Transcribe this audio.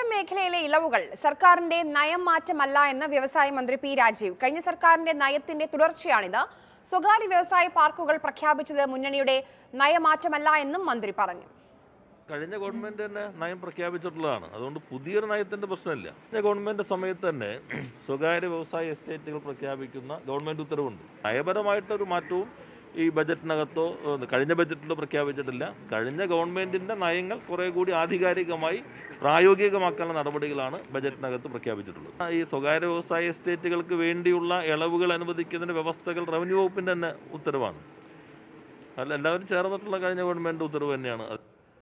tourism മേഖലയിലെ ഇളവുകൾ സർക്കാരിന്റെ നയം മാറ്റമല്ല എന്ന് വ്യവസായ മന്ത്രി പി രാജീവ് കഴിഞ്ഞ സർക്കാരിന്റെ നയത്തിന്റെ തുടർച്ചയാണിത് സ്വകാര്യ വ്യവസായ പാർക്കുകൾ പ്രഖ്യാപിച്ചത് മുന്നണിയുടെ നയമാറ്റമല്ല എന്നും മന്ത്രി പറഞ്ഞു കഴിഞ്ഞ ഗവൺമെന്റ് തന്നെ നയം പ്രഖ്യാപിച്ചിട്ടുള്ളതാണ് അതുകൊണ്ട് പുതിയൊരു നയത്തിന്റെ പ്രശ്നമില്ല കഴിഞ്ഞ ഗവൺമെന്റ് സമയത്ത് തന്നെ സ്വകാര്യ വ്യവസായ എസ്റ്റേറ്റുകൾ പ്രഖ്യാപിക്കുന്ന ഗവൺമെന്റ് ഉത്തരവുണ്ട് നയപരമായിട്ടൊരു മാറ്റവും ഈ ബജറ്റിനകത്തോ ഏഹ്, കഴിഞ്ഞ ബജറ്റിലോ പ്രഖ്യാപിച്ചിട്ടില്ല കഴിഞ്ഞ ഗവൺമെന്റിന്റെ നയങ്ങൾ കുറെ കൂടി ആധികാരികമായി പ്രായോഗികമാക്കാനുള്ള നടപടികളാണ് ബജറ്റിനകത്ത് പ്രഖ്യാപിച്ചിട്ടുള്ളത് ഈ സ്വകാര്യ വ്യവസായ എസ്റ്റേറ്റുകൾക്ക് വേണ്ടിയുള്ള ഇളവുകൾ അനുവദിക്കുന്നതിന് വ്യവസ്ഥകൾ റവന്യൂ വകുപ്പിന്റെ തന്നെ ഉത്തരവാണ് അല്ല എല്ലാവരും ചേർന്നിട്ടുള്ള കഴിഞ്ഞ ഗവൺമെന്റ് ഉത്തരവ് തന്നെയാണ് അത്